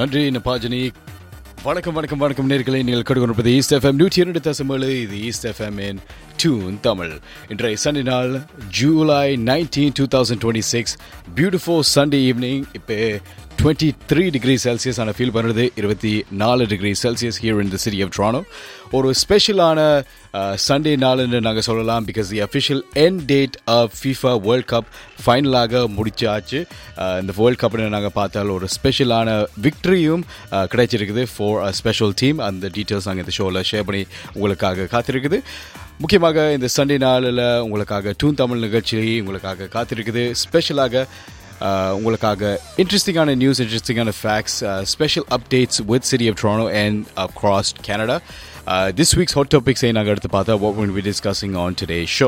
நன்றி நப்பாஜனி வணக்கம் வணக்கம் வணக்கம் நேர்களை நீங்கள் கடுகொண்டிருப்பது ஈஸ்ட் எஃப்எம் நூற்றி இரண்டு தசமேழு இது east FM in tune Tamil இன்றைய சண்டே நாள் July nineteen two thousand twenty six beautiful Sunday evening இப்போ டுவெண்ட்டி த்ரீ டிகிரி செல்சியஸ் ஆனால் ஃபீல் பண்ணுறது இருபத்தி நாலு degree Celsius here in the city of Toronto ஒரு ஸ்பெஷலான சண்டே நாள்னு நாங்கள் சொல்லலாம் because the official end date of FIFA world cup ஃபைனலாக முடிச்சாச்சு Uh, இந்த வேர்ல்ட் கப்னு நாங்கள் பார்த்தால் ஒரு ஸ்பெஷலான விக்ட்ரியும் கிடைச்சிருக்குது ஃபார் அ ஸ்பெஷல் டீம் அந்த டீட்டெயில்ஸ் நாங்கள் இந்த ஷோவில் ஷேர் பண்ணி உங்களுக்காக காத்திருக்குது முக்கியமாக இந்த சண்டே நாளில் உங்களுக்காக டூன் தமிழ் நிகழ்ச்சி உங்களுக்காக காத்திருக்குது ஸ்பெஷலாக uh, உங்களுக்காக இன்ட்ரெஸ்டிங்கான நியூஸ் இன்ட்ரெஸ்டிங்கான facts special updates with city of Toronto and across Canada this week's hot டாபிக்ஸை நாங்கள் எடுத்து பார்த்தா what will be discussing on today show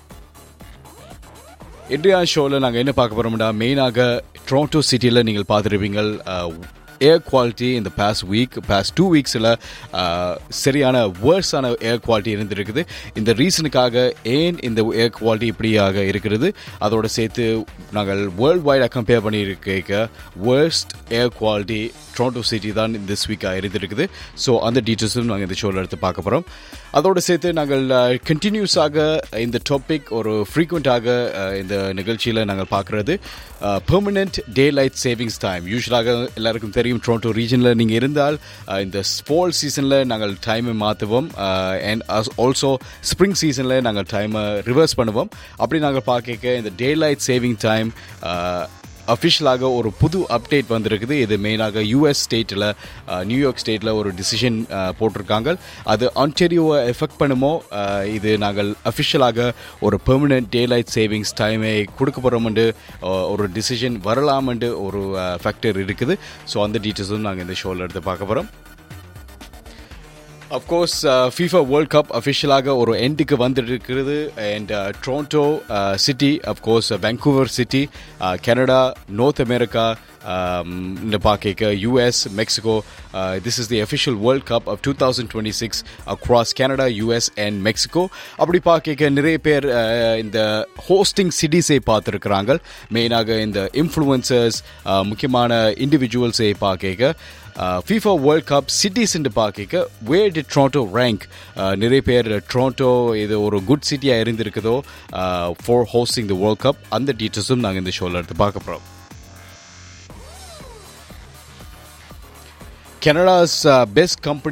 இன்றைய ஷோவில் நாங்கள் என்ன பார்க்க போகிறோம்னா மெயினாக டொரண்டோ சிட்டியில் நீங்கள் பார்த்துருப்பீங்க ஏர் குவாலிட்டி இந்த பாஸ்ட் வீக் பாஸ்ட் டூ வீக்ஸில் சரியான வேர்ஸான ஏர் குவாலிட்டி இருந்திருக்குது இந்த ரீசனுக்காக ஏன் இந்த ஏர் குவாலிட்டி இப்படியாக இருக்கிறது அதோட சேர்த்து நாங்கள் வேர்ல்டு வைடாக கம்பேர் பண்ணியிருக்க worst air quality Toronto city தான் இந்த வீக்காக இருந்திருக்குது ஸோ அந்த டீட்டெயில்ஸும் நாங்கள் இந்த ஷோவில் எடுத்து பார்க்க போகிறோம் அதோடு சேர்த்து நாங்கள் கண்டினியூஸாக இந்த டாபிக் ஒரு ஃப்ரீக்வெண்ட்டாக இந்த நிகழ்ச்சியில் நாங்கள் பார்க்குறது permanent daylight savings time யூஸ்வலாக எல்லாருக்கும் தெரியும் டொரண்டோ ரீஜனில் நீங்கள் இருந்தால் uh, இந்த ஃபால் சீசனில் நாங்கள் டைமை மாற்றுவோம் அண்ட் ஆல்சோ ஸ்ப்ரிங் சீசனில் நாங்கள் டைமை ரிவர்ஸ் பண்ணுவோம் அப்படி நாங்கள் பார்க்க இந்த டே லைட் சேவிங் டைம் அஃபிஷியலாக ஒரு புது அப்டேட் வந்திருக்குது இது மெயினாக யூஎஸ் ஸ்டேட்டில் நியூயார்க் ஸ்டேட்டில் ஒரு டிசிஷன் போட்டிருக்காங்க அது ஆன்டெரியோவை எஃபெக்ட் பண்ணுமோ அஹ், இது நாங்கள் அஃபிஷியலாக ஒரு பெர்மனெண்ட் டே லைட் சேவிங்ஸ் டைமை கொடுக்க போகிறோம்னு ஒரு டிசிஷன் வரலாம்னு ஒரு ஃபேக்டர் இருக்குது ஸோ அந்த டீட்டெயில்ஸும் நாங்கள் இந்த ஷோவில் எடுத்து பார்க்க போகிறோம் அஃப்கோர்ஸ் ஃபீஃபா வேர்ல்ட் கப் அஃபிஷியலாக ஒரு எண்டுக்கு வந்துட்டு இருக்கிறது and Toronto city of course Vancouver city Canada North America இந்த பார்க்க US Mexico this is the official world cup of two thousand twenty six across Canada US and Mexico அப்படி பார்க்க நிறைய பேர் uh, இந்த ஹோஸ்டிங் சிட்டிஸை பார்த்துருக்குறாங்க மெயினாக இந்த இன்ஃப்ளூயன்சர்ஸ் முக்கியமான இண்டிவிஜுவல்ஸை பார்க்க ஃபீஃபா வேர்ல்ட் கப் சிட்டிஸ் பார்க்க வேர் டி ட்ராண்டோ ரேங்க் நிறைய பேர் ட்ராண்டோ இது ஒரு குட் சிட்டியாக இருந்திருக்குதோ for hosting the world cup அந்த டீட்டெயில்ஸும் நாங்கள் இந்த ஷோவில் எடுத்து பார்க்க போகிறோம் Canada's uh, best company